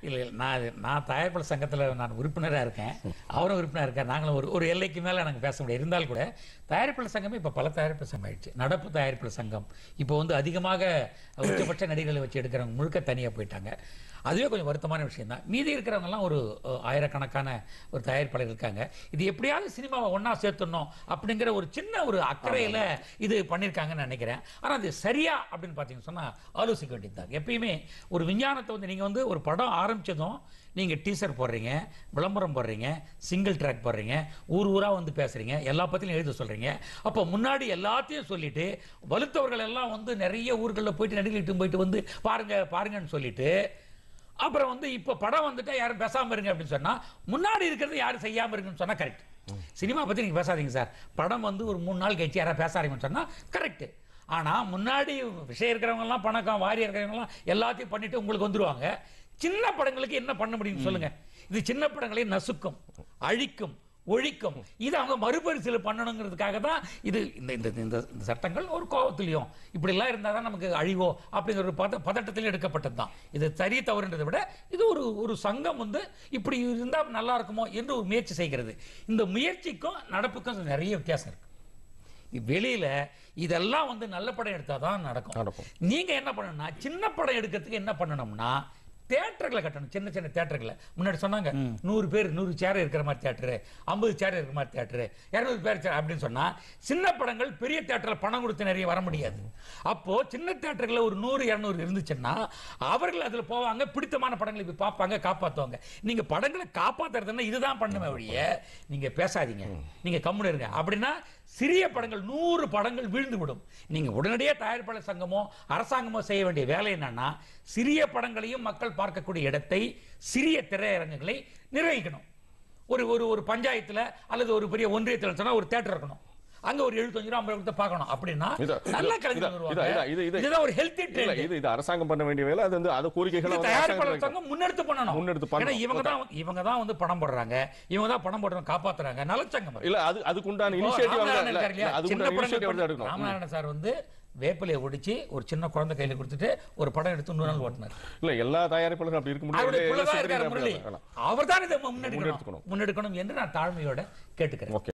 இல்லை இல்லை நான் அது- நான் தயாரிப்பாளர் சங்கத்தில் நான் உறுப்பினராக இருக்கேன் அவரும் உறுப்பினராக இருக்கார் நாங்களும் ஒரு ஒரு எல்லைக்கு மேலே நாங்கள் பேச முடியாது இருந்தாலும் கூட தயாரிப்பாளர் சங்கமே இப்போ பல தயாரிப்பாளர் சங்கம் ஆயிடுச்சு நடப்பு தயாரிப்பாளர் சங்கம் இப்போ வந்து அதிகமாக உச்சபட்ச நடிகர்களை வச்சு எடுக்கிறவங்க முழுக்க தனியாக போயிட்டாங்க அதுவே கொஞ்சம் வருத்தமான விஷயம் தான் மீதி இருக்கிறவங்கலாம் ஒரு அஹ், ஆயிரக்கணக்கான ஒரு தயாரிப்பாளர் இருக்காங்க இது எப்படியாவது சினிமாவை ஒன்றா சேர்த்துடணும் அப்படிங்கிற ஒரு சின்ன ஒரு அக்கறையில் இது பண்ணியிருக்காங்கன்னு நினைக்கிறேன் ஆனால் அது சரியா அப்படின்னு பார்த்தீங்கன்னு சொன்னால் ஆலோசிக்க வேண்டியது தான் எப்பயுமே ஒரு விஞ்ஞானத்தை வந்து நீங்கள் வந்து ஒரு படம் ஆரம்பிச்சதும் நீங்கள் டீசர் போடுறீங்க விளம்பரம் போடுறீங்க சிங்கிள் ட்ராக் போடுறீங்க ஊர் ஊராக வந்து பேசுகிறீங்க எல்லா பற்றியும் எழுத சொல்கிறீங்க அப்போ முன்னாடி எல்லாத்தையும் சொல்லிட்டு வலுத்தவர்கள் எல்லாம் வந்து நிறைய ஊர்களில் போயிட்டு நடிகர்கிட்ட போயிட்டு வந்து பாருங்க பாருங்கன்னு சொல்லிட்டு அப்புறம் வந்து இப்போ படம் வந்துட்டா யாரும் பேசாமல் இருங்க அப்படின்னு சொன்னால் முன்னாடி இருக்கிறது யாரும் செய்யாமல் இருக்குன்னு சொன்னால் கரெக்ட் சினிமா பற்றி நீங்கள் பேசாதீங்க சார் படம் வந்து ஒரு மூணு நாள் கழிச்சு யாராவது பேசாதீங்கன்னு சொன்னால் கரெக்ட் ஆனால் முன்னாடி விஷயம் இருக்கிறவங்கலாம் பணக்கம் வாரி இருக்கிறவங்கலாம் எல்லாத்தையும் பண்ணிட்டு உங்களுக்கு வந்துருவாங்க சின்ன படங்களுக்கு என்ன பண்ண முடியும்னு சொல்லுங்க இது சின்ன படங்களை நசுக்கும் அழிக்கும் ஒழிக்கும் இது அவங்க மறுபரிசீலனை பண்ணணுங்கிறதுக்காக தான் இது இந்த இந்த இந்த இந்த சட்டங்கள் ஒரு கோபத்திலையும் இப்படிலாம் இருந்தால் தான் நமக்கு அழிவோ அப்படிங்கிற ஒரு பத பதட்டத்தில் எடுக்கப்பட்டது தான் இது சரி தவறுன்றதை விட இது ஒரு ஒரு சங்கம் வந்து இப்படி இருந்தால் நல்லா இருக்குமோ என்று ஒரு முயற்சி செய்கிறது இந்த முயற்சிக்கும் நடப்புக்கும் நிறைய வித்தியாசம் இருக்கு வெளியில இதெல்லாம் வந்து நல்ல படம் எடுத்தால் தான் நடக்கும் நடக்கும். நீங்க என்ன பண்ணணும்னா சின்ன படம் எடுக்கிறதுக்கு என்ன பண்ணணும்னா தேட்டர்களை கட்டணும் சின்ன சின்ன தேட்டர்களை முன்னாடி சொன்னாங்க நூறு பேர் நூறு சேர் இருக்கிற மாதிரி தேட்டரு ஐம்பது சேர் இருக்கிற மாதிரி தேட்டரு இரநூறு பேர் சேர் அப்படின்னு சொன்னா சின்ன படங்கள் பெரிய தேட்டரில் பணம் கொடுத்து நிறைய வர முடியாது அப்போ சின்ன தேட்டர்களில் ஒரு நூறு இரநூறு இருந்துச்சுன்னா அவர்கள் அதுல போவாங்க பிடித்தமான படங்களை போய் பார்ப்பாங்க காப்பாத்துவாங்க நீங்க படங்களை காப்பாத்துறதுன்னா இதுதான் பண்ணுமே ஒழிய நீங்க பேசாதீங்க நீங்க கம்முன்னு இருங்க அப்படின்னா சிறிய படங்கள் நூறு படங்கள் வீழ்ந்து விடும் நீங்க உடனடியாக தயாரிப்பாளர் சங்கமோ அரசாங்கமோ செய்ய வேண்டிய வேலை என்னன்னா சிறிய படங்களையும் மக்கள் பார்க்கக்கூடிய இடத்தை சிறிய திரையரங்குகளை நிர்வகிக்கணும் ஒரு ஒரு ஒரு பஞ்சாயத்துல அல்லது ஒரு பெரிய ஒன்றியத்தில் சொன்னா ஒரு தேட்டர் இருக்கணும் அங்க ஒரு எழுபத்தஞ்சு ரூபா ஐம்பது ரூபா கொடுத்து பார்க்கணும் அப்படின்னா இது- நல்ல இது- கலைஞர் இது- வருவாங்க இது- இது- இது- இதுதான் ஒரு ஹெல்த்தி இல்ல ட்ரெண்ட் இது இது அரசாங்கம் பண்ண வேண்டிய வேலை அது வந்து அது கோரிக்கைகளை இது வந்து தயாரிப்பாளர் அரசாங்கத்துல சங்கம் முன்னெடுத்து பண்ணணும் முன்னெடுத்து ஏன்னா பண்ணணும். இவங்க தான் இவங்க தான் வந்து படம் போடுறாங்க இவங்க தான் படம் போடுறவங்க காப்பாத்துறாங்க நலச்சங்கம் இல்ல அது அதுக்குண்டான இப்போ இனிஷியேட்டிவ் ராமநாதன் இருக்காரு இல்லையா? சின்ன அதுக்குண்டான படங்கள் இனிஷியேட்டிவ் பண்ண- எடுக்கணும் ராமநாதன் சார் வந்து வேப்பிலையை ஒடிச்சு ஒரு சின்ன குழந்தை கையில கொடுத்துட்டு ஒரு படம் எடுத்து நூறு நாள் ஓட்டினார் இல்ல எல்லா தயாரிப்பாளர்களும் அப்படி இருக்க அவருடைய முடியாது புள்ளதான் எல்லா இருக்காரு சித்தரிகளும் முரளி அப்படி இருக்கலாம். அவர் தான் இதை முன்னெடுக்கணும் முன்னெடுக்கணும். முன்னெடுக்கணும் என்று நான் தாழ்மையோட கேட்டுக்கிறேன் ஓகே